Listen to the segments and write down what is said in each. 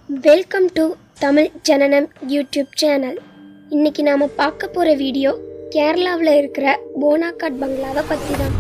welcome to Tamil ஜனனம் YouTube channel இன்னைக்கு நாம பார்க்க போற வீடியோ கேரளாவில் இருக்கிற போனாகாட் பங்களாவை பற்றி தான்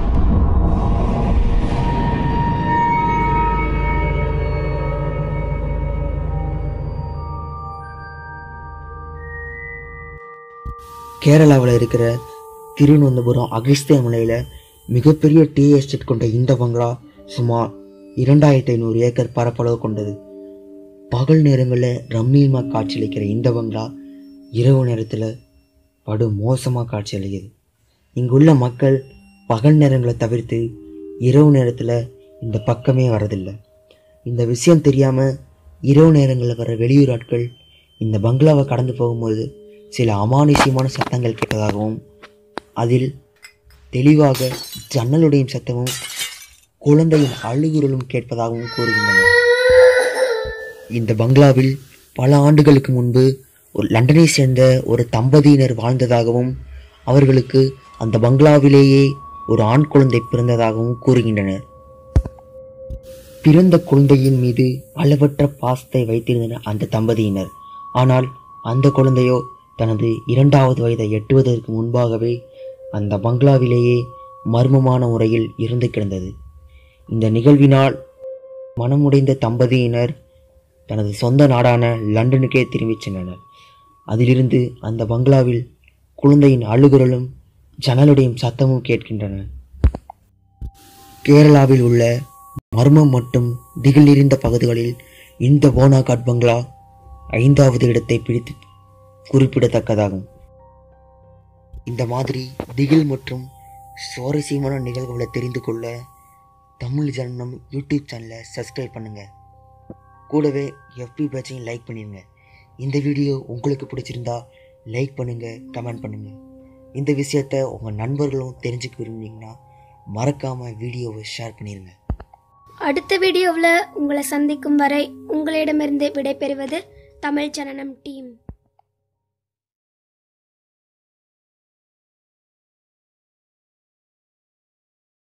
கேரளாவில் இருக்கிற திருவனந்தபுரம் அகஸ்திய மலையில் மிகப்பெரிய டீ எஸ்டேட் கொண்ட இந்த பங்களா சுமார் இரண்டாயிரத்தி ஐநூறு ஏக்கர் பரப்பளவு கொண்டது பகல் நேரங்களில் ரம்மியமாக காட்சியளிக்கிற இந்த பங்களா இரவு நேரத்தில் படு மோசமாக காட்சியளிக்குது இங்குள்ள மக்கள் பகல் நேரங்களை தவிர்த்து இரவு நேரத்தில் இந்த பக்கமே வரதில்லை இந்த விஷயம் தெரியாமல் இரவு நேரங்களில் வர வெளியூர் ஆட்கள் இந்த பங்களாவை கடந்து போகும்போது சில அமானுஷ்யமான சத்தங்கள் கேட்டதாகவும் அதில் தெளிவாக ஜன்னலுடையும் சத்தமும் குழந்தையின் அழுகுரலும் கேட்பதாகவும் கூறுகின்றனர் இந்த பங்களாவில் பல ஆண்டுகளுக்கு முன்பு ஒரு லண்டனை சேர்ந்த ஒரு தம்பதியினர் வாழ்ந்ததாகவும் அவர்களுக்கு அந்த பங்களாவிலேயே ஒரு ஆண் குழந்தை பிறந்ததாகவும் கூறுகின்றனர் பிறந்த குழந்தையின் மீது அளவற்ற பாசத்தை வைத்திருந்தனர் அந்த தம்பதியினர் ஆனால் அந்த குழந்தையோ தனது இரண்டாவது வயதை எட்டுவதற்கு முன்பாகவே அந்த பங்களாவிலேயே மர்மமான முறையில் இருந்து கிடந்தது இந்த நிகழ்வினால் மனமுடைந்த தம்பதியினர் தனது சொந்த நாடான லண்டனுக்கே திரும்பிச் சென்றனர் அதிலிருந்து அந்த பங்களாவில் குழந்தையின் அழுகுரலும் ஜன்னலுடையும் சத்தமும் கேட்கின்றன கேரளாவில் உள்ள மர்மம் மற்றும் திகில் நிறைந்த பகுதிகளில் இந்த போனாகாட் பங்களா ஐந்தாவது இடத்தை பிடித்து குறிப்பிடத்தக்கதாகும் இந்த மாதிரி திகில் மற்றும் சுவாரஸ்யமான நிகழ்வுகளை தெரிந்து கொள்ள தமிழ் ஜனனம் யூடியூப் சேனலை சப்ஸ்கிரைப் பண்ணுங்கள் கூடவே எஃபி பேட்சையும் லைக் பண்ணிடுங்க இந்த வீடியோ உங்களுக்கு பிடிச்சிருந்தா லைக் பண்ணுங்கள் கமெண்ட் பண்ணுங்கள் இந்த விஷயத்த உங்கள் நண்பர்களும் தெரிஞ்சுக்க விரும்புனீங்கன்னா மறக்காமல் வீடியோவை ஷேர் பண்ணிடுங்க அடுத்த வீடியோவில் உங்களை சந்திக்கும் வரை உங்களிடமிருந்து விடைபெறுவது தமிழ் ஜனனம் டீம்